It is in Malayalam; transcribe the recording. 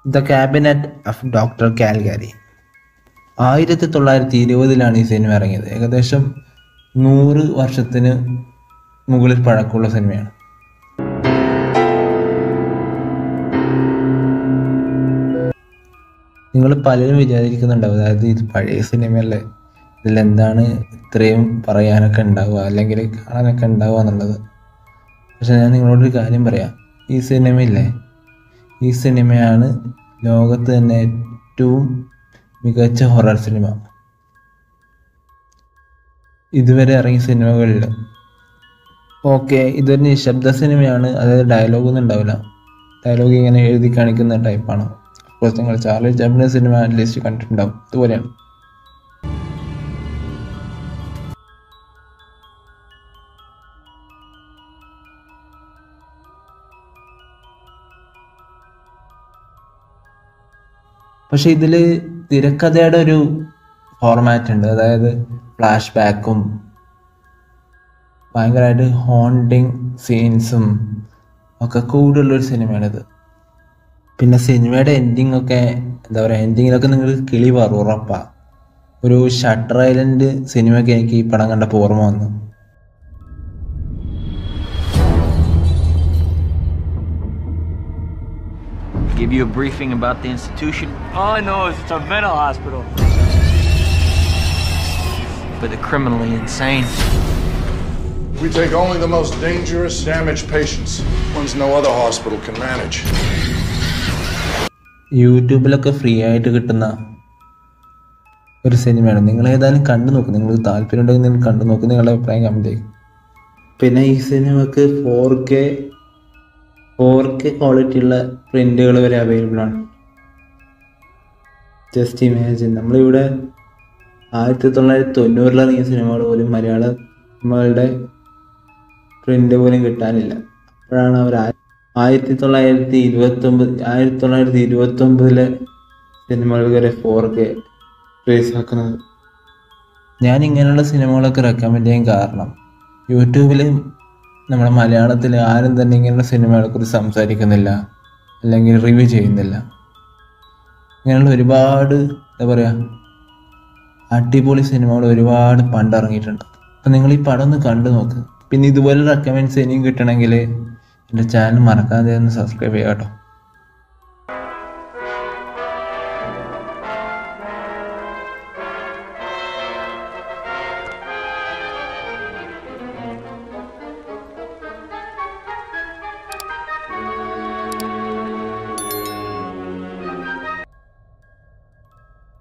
The cabinet of doctor Caligari ആയിരത്തി തൊള്ളായിരത്തി ഇരുപതിലാണ് ഈ സിനിമ ഇറങ്ങിയത് ഏകദേശം നൂറ് വർഷത്തിന് മുകളിൽ പഴക്കമുള്ള സിനിമയാണ് നിങ്ങൾ പലരും വിചാരിക്കുന്നുണ്ടാവും അതായത് ഇത് പഴയ സിനിമയല്ലേ ഇതിലെന്താണ് ഇത്രയും പറയാനൊക്കെ ഉണ്ടാവുക അല്ലെങ്കിൽ കാണാനൊക്കെ ഉണ്ടാവുക എന്നുള്ളത് പക്ഷെ ഞാൻ നിങ്ങളോടൊരു കാര്യം പറയാം ഈ സിനിമയില്ലേ ഈ സിനിമയാണ് ലോകത്ത് തന്നെ ഏറ്റവും മികച്ച ഹൊറർ സിനിമ ഇതുവരെ ഇറങ്ങിയ സിനിമകളിൽ ഓക്കെ ഇതൊരു നിശബ്ദ സിനിമയാണ് അതായത് ഡയലോഗൊന്നും ഉണ്ടാവില്ല ഡയലോഗ് ഇങ്ങനെ എഴുതി കാണിക്കുന്ന ടൈപ്പാണ് അഫ്കോഴ്സ് നിങ്ങൾ ചാർലി ചാപ്പിൻ്റെ സിനിമ അറ്റ്ലീസ്റ്റ് കണ്ടിട്ടുണ്ടാവും ഇതുപോലെയാണ് പക്ഷെ ഇതിൽ തിരക്കഥയുടെ ഒരു ഫോർമാറ്റ് ഉണ്ട് അതായത് ഫ്ലാഷ് ബാക്കും ഭയങ്കരമായിട്ട് ഹോണ്ടിങ് സീൻസും ഒക്കെ കൂടുതലുള്ളൊരു സിനിമയാണിത് പിന്നെ സിനിമയുടെ എൻഡിങ് ഒക്കെ എന്താ പറയുക എൻഡിങ്ങിലൊക്കെ നിങ്ങൾ കിളി പറ ഉറപ്പാ ഒരു ഷട്ടർ ഐലൻഡ് സിനിമയൊക്കെ എനിക്ക് ഈ പടം കണ്ടപ്പോൾ ഓർമ്മ വന്നു Give you a briefing about the institution All I know is it's a mental hospital. for the criminally insane. We take only the most dangerous, damaged patients, ones no other hospital can manage. യൂട്യൂബിലൊക്കെ ഫ്രീ ആയിട്ട് കിട്ടുന്ന ഒരു സിനിമയാണ് നിങ്ങൾ ഏതായാലും കണ്ടു നോക്കും നിങ്ങൾക്ക് താല്പര്യം ഉണ്ടെങ്കിൽ നിങ്ങൾ കണ്ടു നോക്കും നിങ്ങളുടെ അഭിപ്രായം കമൻറ്റ് ചെയ്യും പിന്നെ ഈ സിനിമക്ക് four K four K quality ഉള്ള പ്രിൻ്റുകൾ വരെ അവൈലബിൾ ആണ് ജസ്റ്റ് ഇമാജിൻ നമ്മളിവിടെ ആയിരത്തി തൊള്ളായിരത്തി തൊണ്ണൂറിൽ ഇറങ്ങിയ സിനിമകൾ പോലും മലയാള സിനിമകളുടെ പ്രിൻ്റ് പോലും കിട്ടാനില്ല അപ്പോഴാണ് അവർ ആ- ആയിരത്തി തൊള്ളായിരത്തി ഇരുപത്തി ഒമ്പത് ആയിരത്തി തൊള്ളായിരത്തി ഇരുപത്തി ഒമ്പതിലെ സിനിമകൾ വരെ ഫോർ കെ റിലീസ് ആക്കുന്നത് ഞാൻ ഇങ്ങനെയുള്ള സിനിമകളൊക്കെ റെക്കമെൻഡ് ചെയ്യാൻ കാരണം യൂട്യൂബിൽ നമ്മുടെ മലയാളത്തിൽ ആരും തന്നെ ഇങ്ങനെയുള്ള സിനിമകളെ കുറിച്ച് സംസാരിക്കുന്നില്ല അല്ലെങ്കിൽ റിവ്യൂ ചെയ്യുന്നില്ല ഇങ്ങനെയുള്ള ഒരുപാട് എന്താ പറയുക അടിപൊളി സിനിമകൾ ഒരുപാട് പണ്ട് ഇറങ്ങിയിട്ടുണ്ട് അപ്പം നിങ്ങൾ ഈ പടം ഒന്ന് കണ്ടു നോക്ക് പിന്നെ ഇതുപോലെ റെക്കമെൻഡ്സ് ഇനിയും കിട്ടണമെങ്കിൽ എൻ്റെ ചാനൽ മറക്കാതെ ഒന്ന് സബ്സ്ക്രൈബ് ചെയ്യാം കേട്ടോ